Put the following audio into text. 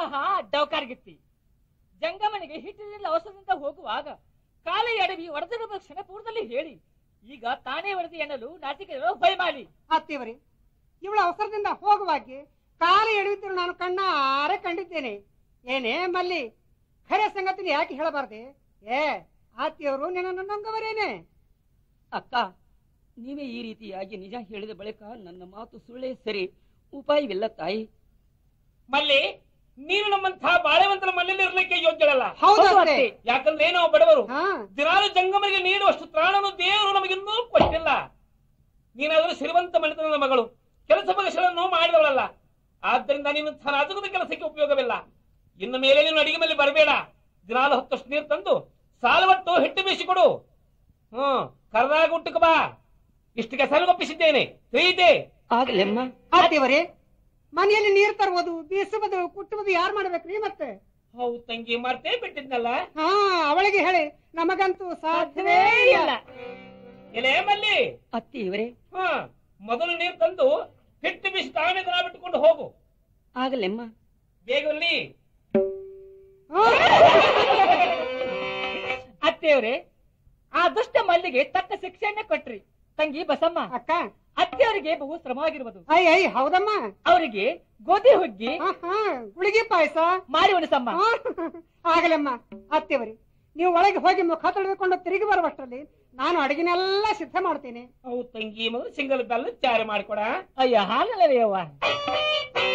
ಆಹಾ ಡೌಕಾರ್ಗಿತ್ತಿ ಜಂಗಮನಿಗೆ ಹಿಟ್ಟಿನಿಂದ ಅವಸರದಿಂದ ಹೋಗುವಾಗ ಕಾಲ ಎಡವಿ ಒಡೆದಿರುವ ಕ್ಷಣ ಪೂರ್ವದಲ್ಲಿ ಹೇಳಿ ಈಗ ತಾನೇ ಒಡೆದು ಎನ್ನಲು ನಾಚಿಕೆ ಭಯಮಾಲಿ ಅತ್ತಿಯವರೇ ಇವಳ ಅವಸರದಿಂದ ಹೋಗುವಾಗೆ ಕಾಲು ಎಳೆಯುತ್ತಿರು ನಾನು ಕಣ್ಣಾರೆ ಕಂಡಿದ್ದೇನೆ ಏನೇ ಮಲ್ಲಿ ಖರೆ ಸಂಗತಿನ ಯಾಕೆ ಹೇಳಬಾರ್ದೆ ಏ ಆತಿಯವರು ನಿನ್ನನ್ನು ನೊಂಗವರೇನೆ ಅಕ್ಕ ನೀವೇ ಈ ರೀತಿಯಾಗಿ ನಿಜ ಹೇಳಿದ ಬಳಿಕ ನನ್ನ ಮಾತು ಸುಳ್ಳೇ ಸರಿ ಉಪಾಯವಿಲ್ಲ ತಾಯಿ ಮಲ್ಲಿ ನೀನು ನಮ್ಮಂತಹ ಬಾಳೆವಂತರ ಮನೆಯಲ್ಲಿ ಇರ್ಲಿಕ್ಕೆ ಯೋಗ್ಯಳಲ್ಲ ಹೌದು ಹೌದು ಅತ್ತೆ. ಅತ್ತೆ. ಯಾಕಂದ್ರೆ ನಾವು ಬಡವರು ಹಾ ದಿನಾಲು ಜಂಗಮರಿಗೆ ನೀಡುವಷ್ಟು ತ್ರಾಣನು ದೇವರು ನಮಗಿನ್ನೂ ಕೊಟ್ಟಿಲ್ಲ ನೀನಾದರೂ ಶ್ರೀಮಂತ ಮನೆತನದ ಮಗಳು ಕೆಲಸ ಬಗೆಗಳನ್ನು ಮಾಡಿದವಳಲ್ಲ ಆದ್ದರಿಂದ ನೀನು ರಾಜಕದ ಕೆಲಸಕ್ಕೆ ಉಪಯೋಗವಿಲ್ಲ ಇನ್ನು ಮೇಲೆ ನೀನು ಅಡಿಗೆ ಮೇಲೆ ಬರಬೇಡ ದಿನಾಲು ಹತ್ತಷ್ಟು ನೀರು ತಂದು ಸಾಲವಟ್ಟು ಹಿಟ್ಟು ಬೀಸಿಕೊಡು ಹ್ಮ್ ಕರ್ದಾಗ ಊಟಕ್ಕೆ ಬಾ ಇಷ್ಟು ಕೆಸರುಗೊಪ್ಪಿಸಿದ್ದೇನೆ ತಿಳಿಯಿತೆ ಆಗ್ಲೆಮ್ಮ ಆತಿಯವರೇ ಮನೆಯಲ್ಲಿ ನೀರು ತರುವುದು ಬೀಸುವುದು ಕುಟ್ಟುವುದು ಯಾರು ಮಾಡ್ಬೇಕ್ರಿ ಮತ್ತೆ ಹೌದು ತಂಗಿ ಮರ್ತೇ ಬಿಟ್ಟಿದ್ನಲ್ಲ ಹಾ ಅವಳಿಗೆ ಹೇಳಿ ನಮಗಂತೂ ಸಾಧ್ಯವೇ ಇಲ್ಲ ಎಲೆ ಮಲ್ಲಿ ಅತ್ತಿ ಇವರೇ ಹಾ ಮೊದಲು ನೀರು ತಂದು ಹಿಟ್ಟು ಬೀಸಿ ತಾನೇ ದನ ಬಿಟ್ಟುಕೊಂಡು ಹೋಗು ಆಗಲೆಮ್ಮ ಬೇಗಲ್ಲಿ ಹಾ. ಅತ್ತೆಯವರೇ ಆ ದುಷ್ಟ ಮಲ್ಲಿಗೆ ತಕ್ಕ ಶಿಕ್ಷೆಯನ್ನೇ ಕೊಟ್ರಿ ತಂಗಿ ಬಸಮ್ಮ ಅಕ್ಕ ಅತ್ತೆಯವರಿಗೆ ಬಹು ಶ್ರಮವಾಗಿರುವುದು ಅಯ್ಯ ಅಯ್ಯ ಹೌದಮ್ಮ ಅವರಿಗೆ ಗೋಧಿ ಹುಗ್ಗಿ ಹಾ ಹಾ ಗುಳಿಗೆ ಪಾಯಸ ಮಾಡಿ ಉಣಿಸಮ್ಮ ಆಗಲಮ್ಮ ಅತ್ತೆವರಿ ನೀವು ಒಳಗೆ ಹೋಗಿ ಮುಖ ತೊಳೆದುಕೊಂಡು ತಿರುಗಿ ಬರುವಷ್ಟರಲ್ಲಿ ನಾನು ಅಡಿಗೆನೆಲ್ಲ ಸಿದ್ಧ ಮಾಡ್ತೇನೆ ಹೌದು ತಂಗಿ ಮೊದಲು ಸಿಂಗಲ್ ಬೆಲ್ಲ ಚಾರೆ ಮಾಡಿಕೊಡ ಅಯ್ಯ ಹಾಗಲ್ಲವೇ ಅವ್ವ